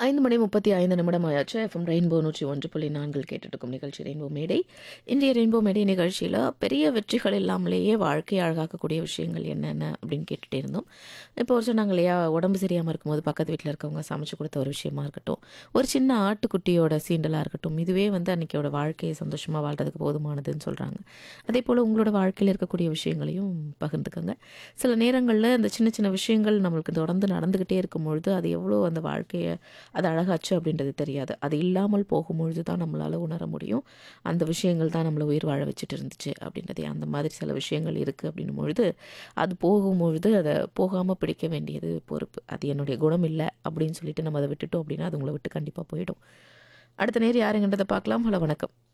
ஐந்து மணி முப்பத்தி ஐந்து நிமிடம் ஆயாச்சு எஃப்எம் ரெயின்போ நூற்றி ஒன்று புள்ளி நான்கில் கேட்டுருக்கும் நிகழ்ச்சி ரெயின்போ மேடை இன்றைய ரெயின்போ மேடை நிகழ்ச்சியில் பெரிய வெற்றிகள் இல்லாமலேயே வாழ்க்கையை அழகாக்கக்கூடிய விஷயங்கள் என்னென்ன அப்படின்னு கேட்டுகிட்டே இருந்தோம் இப்போ ஒரு சொன்னாங்க இல்லையா உடம்பு சரியாமல் இருக்கும்போது பக்கத்து வீட்டில் இருக்கவங்க சமைச்சு கொடுத்த ஒரு விஷயமா இருக்கட்டும் ஒரு சின்ன ஆட்டுக்குட்டியோட சீண்டலாக இருக்கட்டும் இதுவே வந்து அன்றைக்கியோட வாழ்க்கையை சந்தோஷமாக வாழ்றதுக்கு போதுமானதுன்னு சொல்கிறாங்க அதே போல் உங்களோட வாழ்க்கையில் இருக்கக்கூடிய விஷயங்களையும் பகிர்ந்துக்கோங்க சில நேரங்களில் அந்த சின்ன சின்ன விஷயங்கள் நம்மளுக்கு தொடர்ந்து நடந்துக்கிட்டே இருக்கும் பொழுது அது எவ்வளோ அந்த வாழ்க்கையை அது அழகாச்சு அப்படின்றது தெரியாது அது இல்லாமல் போகும்பொழுது தான் நம்மளால் உணர முடியும் அந்த விஷயங்கள் தான் நம்மளை உயிர் வாழ வச்சுட்டு இருந்துச்சு அப்படின்றது அந்த மாதிரி சில விஷயங்கள் இருக்குது அப்படின்னும் பொழுது அது போகும்பொழுது அதை போகாமல் பிடிக்க வேண்டியது பொறுப்பு அது என்னுடைய குணம் இல்லை அப்படின்னு சொல்லிட்டு நம்ம அதை விட்டுட்டோம் அப்படின்னா அது உங்களை விட்டு கண்டிப்பாக போயிடும் அடுத்த நேரம் யாருங்கன்றதை பார்க்கலாம் ஹலோ வணக்கம்